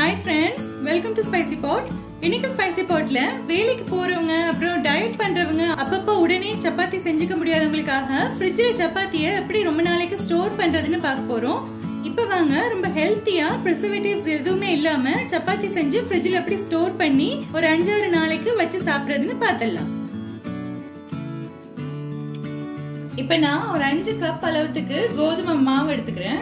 hi friends welcome to spicy pot இன்னைக்கு spicy பாட்ல வேலைக்கு போறவங்க அப்புறம் டயட் பண்றவங்க அப்பப்போ உடனே சப்பாத்தி செஞ்சுக்க முடியாதவங்களுக்காக ஃப்ரிட்ஜில் சப்பாத்தியை எப்படி ரொம்ப நாளைக்கு ஸ்டோர் பண்றதுன்னு பார்க்க போறோம் இப்போ வாங்க ரொம்ப ஹெல்த்தியா ப்ரிசர்வேட்டிவ்ஸ் எதுவுமே இல்லாம சப்பாத்தி செஞ்சு ஃப்ரிட்ஜில் எப்படி ஸ்டோர் பண்ணி ஒரு அஞ்சாறு நாளைக்கு வச்சு சாப்பிடுறதுன்னு பார்த்துடலாம் இப்போ நான் ஒரு அஞ்சு கப் அளவுக்கு கோதுமை மாவு எடுத்துக்கிறேன்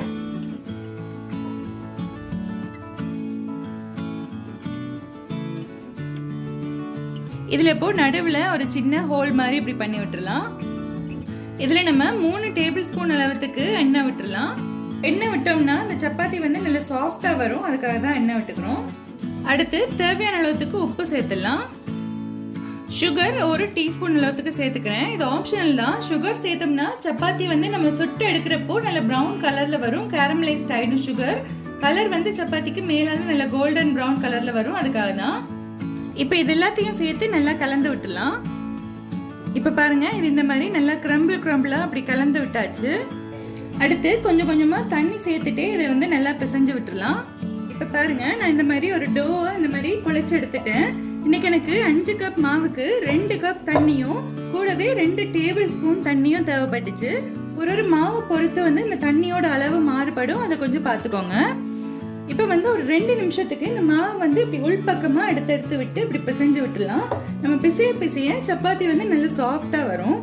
இதுல இப்போ நடுவுல ஒரு சின்ன ஹோல் மாதிரி இப்படி பண்ணி விட்டுறலாம் இதுல நம்ம மூணு டேபிள் ஸ்பூன் அளவுக்கு எண்ணெய் விட்டுறலாம் எண்ணெய் விட்டோம்னா இந்த சப்பாத்தி வந்து நல்ல சாஃப்டா வரும் அதுக்காக தான் எண்ணெய் விட்டுக்கிறோம் அடுத்து தேவையான அளவுக்கு உப்பு சேர்த்துடலாம் சுகர் ஒரு டீஸ்பூன் அளவுக்கு சேர்த்துக்கிறேன் இது ஆப்ஷனல் தான் சுகர் சேர்த்தோம்னா சப்பாத்தி வந்து நம்ம சுட்டு எடுக்கிறப்போ நல்ல ப்ரௌன் கலர்ல வரும் கேரமலைஸ்ட் ஆயிடும் சுகர் கலர் வந்து சப்பாத்திக்கு மேலால நல்ல கோல்டன் ப்ரௌன் கலர்ல வரும் அதுக்காக தான் இப்போ இது எல்லாத்தையும் சேர்த்து நல்லா கலந்து விட்டுலாம் இப்போ பாருங்க இது இந்த மாதிரி நல்லா கிரம்பிள் கிரம்பிளா அப்படி கலந்து விட்டாச்சு அடுத்து கொஞ்சம் கொஞ்சமா தண்ணி சேர்த்துட்டு இதை வந்து நல்லா பிசைஞ்சு விட்டுலாம் இப்போ பாருங்க நான் இந்த மாதிரி ஒரு டோவை இந்த மாதிரி குழைச்சு எடுத்துட்டேன் இன்னைக்கு எனக்கு அஞ்சு கப் மாவுக்கு ரெண்டு கப் தண்ணியும் கூடவே ரெண்டு டேபிள் ஸ்பூன் தண்ணியும் தேவைப்பட்டுச்சு ஒரு ஒரு மாவு பொறுத்து வந்து இந்த தண்ணியோட அளவு மாறுபடும் அதை கொஞ்சம் பார்த்துக்கோங்க இப்போ வந்து ஒரு ரெண்டு நிமிஷத்துக்கு இந்த மாவு வந்து இப்படி உள்பக்கமாக எடுத்து எடுத்து விட்டு இப்படி பிசைஞ்சு விட்டுலாம் நம்ம பிசைய பிசைய சப்பாத்தி வந்து நல்ல சாஃப்டாக வரும்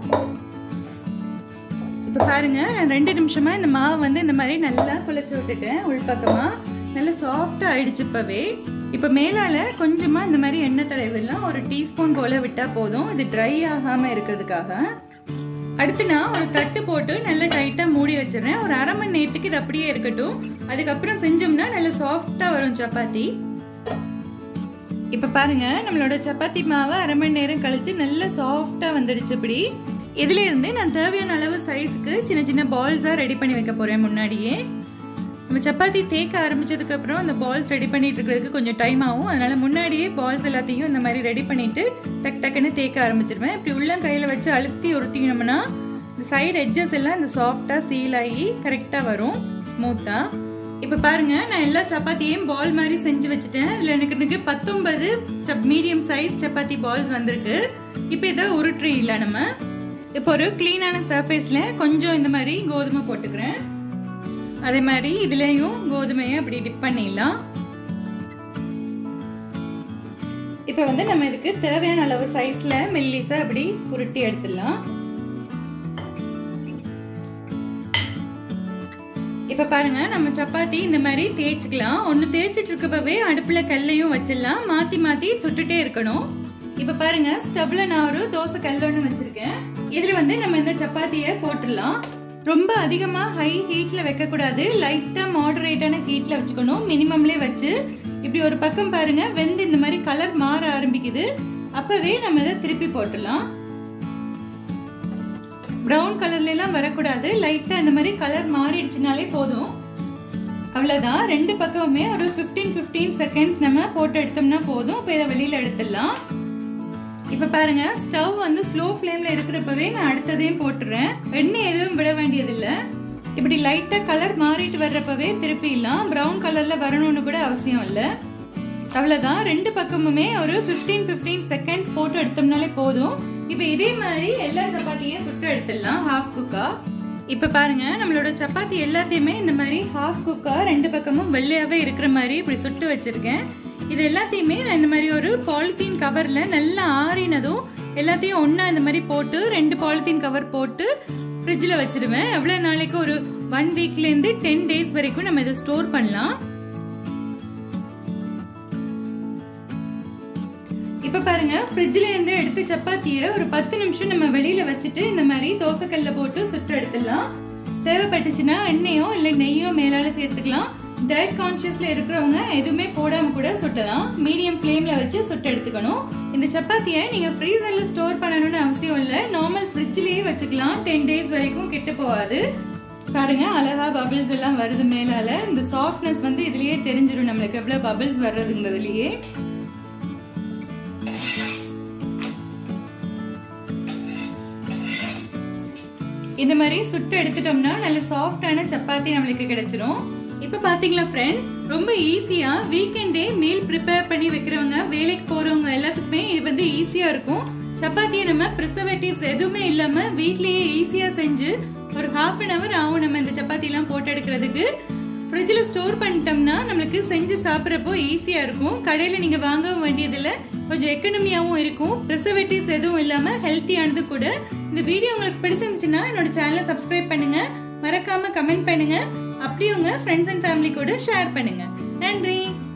இப்போ பாருங்க நான் ரெண்டு நிமிஷமா இந்த மாவு வந்து இந்த மாதிரி நல்லா குழைச்சி விட்டுட்டேன் உள்பக்கமாக நல்லா சாஃப்டாக ஆயிடுச்சு இப்போவே இப்போ மேலால கொஞ்சமாக இந்த மாதிரி எண்ணெய் தடவிடலாம் ஒரு டீஸ்பூன் போல விட்டால் போதும் இது ட்ரை ஆகாமல் இருக்கிறதுக்காக அடுத்து நான் ஒரு தட்டு போட்டு நல்லா டைட்டாக மூடி வச்சிடறேன் ஒரு அரை மணி நேரத்துக்கு இது அப்படியே இருக்கட்டும் அதுக்கப்புறம் செஞ்சோம்னா நல்லா சாஃப்டாக வரும் சப்பாத்தி இப்போ பாருங்க நம்மளோட சப்பாத்தி மாவு அரை மணி நேரம் கழிச்சு நல்லா சாஃப்டாக வந்துடுச்சு இப்படி இதுல இருந்து நான் தேவையான அளவு சைஸுக்கு சின்ன சின்ன பால்ஸாக ரெடி பண்ணி வைக்க போறேன் முன்னாடியே நம்ம சப்பாத்தி தேக்க ஆரம்பிச்சதுக்கு அப்புறம் அந்த பால்ஸ் ரெடி பண்ணிட்டு இருக்கிறதுக்கு கொஞ்சம் டைம் ஆகும் அதனால முன்னாடியே பால்ஸ் எல்லாத்தையும் இந்த மாதிரி ரெடி பண்ணிட்டு டக் டக்குன்னு தேக்க ஆரம்பிச்சிருவேன் இப்படி உள்ள கையில வச்சு அழுத்தி உருத்தினோம்னா இந்த சைடு எட்ஜஸ் எல்லாம் இந்த சாஃப்டா சீல் ஆகி கரெக்டா வரும் ஸ்மூத்தா இப்ப பாருங்க நான் எல்லா சப்பாத்தியையும் பால் மாதிரி செஞ்சு வச்சுட்டேன் இதுல எனக்கு எனக்கு பத்தொன்பது மீடியம் சைஸ் சப்பாத்தி பால்ஸ் வந்திருக்கு இப்போ இதை உருட்டுறி இல்லை நம்ம இப்போ ஒரு கிளீனான சர்ஃபேஸ்ல கொஞ்சம் இந்த மாதிரி கோதுமை போட்டுக்கிறேன் அதே மாதிரி இதுலயும் கோதுமையை அப்படி டிப் பண்ணிடலாம் இப்போ வந்து நம்ம இதுக்கு தேவையான அளவு சைஸ்ல மெல்லிசா அப்படி உருட்டி எடுத்துடலாம் இப்ப பாருங்க நம்ம சப்பாத்தி இந்த மாதிரி தேய்ச்சிக்கலாம் ஒன்னு தேய்ச்சிட்டு இருக்கப்பவே அடுப்புல கல்லையும் வச்சிடலாம் மாத்தி மாத்தி சுட்டுட்டே இருக்கணும் இப்ப பாருங்க ஸ்டவ்ல நான் ஒரு தோசை கல் ஒன்று வச்சிருக்கேன் இதுல வந்து நம்ம இந்த சப்பாத்திய போட்டுடலாம் ரொம்ப அதிகமா ஹை ஹீட்ல வைக்க கூடாது லைட்டா மாடரேட்டான ஹீட்ல வச்சுக்கணும் மினிமம்லே வச்சு இப்படி ஒரு பக்கம் பாருங்க வெந்து இந்த மாதிரி கலர் மாற ஆரம்பிக்குது அப்பவே நம்ம இதை திருப்பி போட்டுடலாம் ப்ரௌன் கலர்ல எல்லாம் வரக்கூடாது லைட்டா இந்த மாதிரி கலர் மாறிடுச்சுனாலே போதும் அவ்வளவுதான் ரெண்டு பக்கமுமே ஒரு பிப்டீன் பிப்டீன் செகண்ட்ஸ் நம்ம போட்டு எடுத்தோம்னா போதும் இப்போ இதை வெளியில எடுத்துடலாம் இப்ப பாருங்க ஸ்டவ் வந்து ஸ்லோ ஃப்ளேம்ல இருக்கிறப்பவே நான் அடுத்ததையும் போட்டுறேன் எண்ணெய் எதுவும் விட வேண்டியதில்ல இப்படி லைட்டா கலர் மாறிட்டு வர்றப்பவே திருப்பிடலாம் ப்ரௌன் கலர்ல வரணும்னு கூட அவசியம் இல்ல அவ்வளவுதான் ரெண்டு பக்கமுமே ஒரு பிப்டீன் பிப்டீன் செகண்ட்ஸ் போட்டு எடுத்தோம்னாலே போதும் இப்ப இதே மாதிரி எல்லா சப்பாத்தியும் சுட்டு எடுத்துடலாம் ஹாஃப் குக்கா இப்ப பாருங்க நம்மளோட சப்பாத்தி எல்லாத்தையுமே இந்த மாதிரி ஹாஃப் குக்கா ரெண்டு பக்கமும் வெள்ளையாவே இருக்கிற மாதிரி இப்படி சுட்டு வச்சிருக்கேன் இது எல்லாத்தையுமே நான் இந்த மாதிரி ஒரு பாலித்தீன் கவர்ல நல்லா ஆறினதும் எல்லாத்தையும் ஒண்ணா இந்த மாதிரி போட்டு ரெண்டு பாலித்தீன் கவர் போட்டு ஃப்ரிட்ஜில் வச்சிருவேன் எவ்வளோ நாளைக்கு ஒரு ஒன் வீக்லேருந்து டென் டேஸ் வரைக்கும் நம்ம இதை ஸ்டோர் பண்ணலாம் இப்போ பாருங்க ஃப்ரிட்ஜில் இருந்து எடுத்து சப்பாத்தியை ஒரு பத்து நிமிஷம் நம்ம வெளியில வச்சுட்டு இந்த மாதிரி தோசைக்கல்ல போட்டு சுட்டு எடுத்துடலாம் தேவைப்பட்டுச்சுன்னா எண்ணெயோ இல்லை நெய்யோ மேலால சேர்த்துக்கலாம் டயட் கான்சியஸ்ல இருக்கிறவங்க எதுவுமே போடாம கூட சுட்டலாம் மீடியம் ஃப்ளேம்ல வச்சு சுட்டு எடுத்துக்கணும் இந்த சப்பாத்தியை நீங்க ஃப்ரீசர்ல ஸ்டோர் பண்ணணும்னு அவசியம் இல்லை நார்மல் ஃப்ரிட்ஜ்லயே வச்சுக்கலாம் டென் டேஸ் வரைக்கும் கெட்டு போகாது பாருங்க அழகா பபிள்ஸ் எல்லாம் வருது மேலால இந்த சாஃப்ட்னஸ் வந்து இதுலயே தெரிஞ்சிடும் நம்மளுக்கு எவ்வளவு பபிள்ஸ் வர்றதுங்கிறதுலயே இந்த மாதிரி சுட்டு எடுத்துட்டோம்னா நல்ல சாஃப்டான சப்பாத்தி நம்மளுக்கு கிடைச்சிரும் இப்ப பாத்தீங்களா ஃப்ரெண்ட்ஸ் ரொம்ப ஈஸியா வீக்கெண்டே மீல் ப்ரிப்பேர் பண்ணி வைக்கிறவங்க வேலைக்கு போறவங்க எல்லாத்துக்குமே இது வந்து ஈஸியா இருக்கும் சப்பாத்தியை நம்ம ப்ரிசர்வேட்டிவ்ஸ் எதுவுமே இல்லாம வீட்லயே ஈஸியா செஞ்சு ஒரு ஹாஃப் அன் அவர் ஆகும் நம்ம இந்த சப்பாத்தி எல்லாம் போட்டு எடுக்கிறதுக்கு ஃப்ரிட்ஜில் ஸ்டோர் பண்ணிட்டோம்னா நம்மளுக்கு செஞ்சு சாப்பிட்றப்போ ஈஸியாக இருக்கும் கடையில் நீங்கள் வாங்கவும் வேண்டியதில்லை கொஞ்சம் எக்கனமியாகவும் இருக்கும் ப்ரிசர்வேட்டிவ்ஸ் எதுவும் இல்லாமல் ஹெல்த்தியானது கூட இந்த வீடியோ உங்களுக்கு பிடிச்சிருந்துச்சுன்னா என்னோட சேனலை சப்ஸ்கிரைப் பண்ணுங்க மறக்காம கமெண்ட் பண்ணுங்க அப்படியே உங்க ஃப்ரெண்ட்ஸ் அண்ட் ஃபேமிலி கூட ஷேர் பண்ணுங்க நன்றி